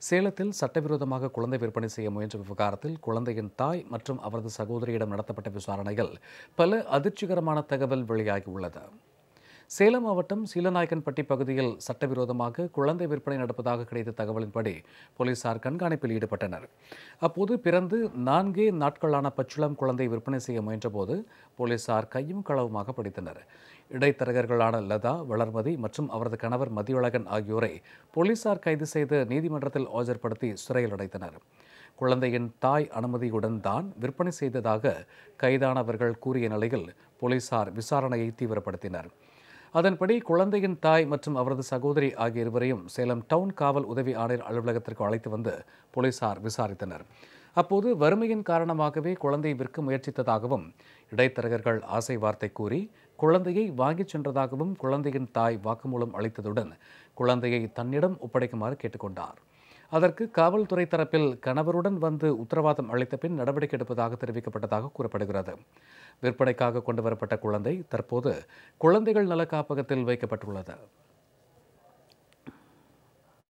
சேலத்தில் சட்டவிரோதமாக குழந்தை விற்பனை செய்ய முயன்ற விவகாரத்தில் குழந்தையின் தாய் மற்றும் அவரது சகோதரியிடம் நடத்தப்பட்ட விசாரணையில் பல அதிர்ச்சிகரமான தகவல் வெளியாகியுள்ளது சேலம் மாவட்டம் சீலநாயக்கன்பட்டி பகுதியில் சட்டவிரோதமாக குழந்தை விற்பனை நடப்பதாக கிடைத்த தகவலின்படி போலீசார் கண்காணிப்பில் ஈடுபட்டனர் அப்போது பிறந்து நான்கே நாட்களான பச்சிளம் குழந்தை விற்பனை செய்ய முயன்றபோது போலீசார் கையும் களவுமாக பிடித்தனர் இடைத்தரகர்களான லதா வளர்மதி மற்றும் அவரது கணவர் மதியழகன் ஆகியோரை போலீசார் கைது செய்து நீதிமன்றத்தில் ஆஜர்படுத்தி சிறையில் அடைத்தனர் குழந்தையின் தாய் அனுமதியுடன் தான் விற்பனை செய்ததாக கைதானவர்கள் கூறிய நிலையில் போலீசார் விசாரணையை தீவிரப்படுத்தினர் அதன்படி குழந்தையின் தாய் மற்றும் அவரது சகோதரி ஆகிய இருவரையும் சேலம் டவுன் காவல் உதவி ஆணையர் அலுவலகத்திற்கு அழைத்து வந்து போலீசார் விசாரித்தனர் அப்போது வறுமையின் காரணமாகவே குழந்தையை விற்க முயற்சித்ததாகவும் இடைத்தரகர்கள் ஆசை வார்த்தை கூறி குழந்தையை வாங்கிச் சென்றதாகவும் குழந்தையின் தாய் வாக்குமூலம் அளித்ததுடன் குழந்தையை தன்னிடம் ஒப்படைக்குமாறு கேட்டுக்கொண்டார் அதற்கு காவல்துறை தரப்பில் கணவருடன் வந்து உத்தரவாதம் அளித்த பின் நடவடிக்கை எடுப்பதாக தெரிவிக்கப்பட்டதாக கூறப்படுகிறது விற்பனைக்காக கொண்டு வரப்பட்ட குழந்தை தற்போது குழந்தைகள் நல காப்பகத்தில் வைக்கப்பட்டுள்ளது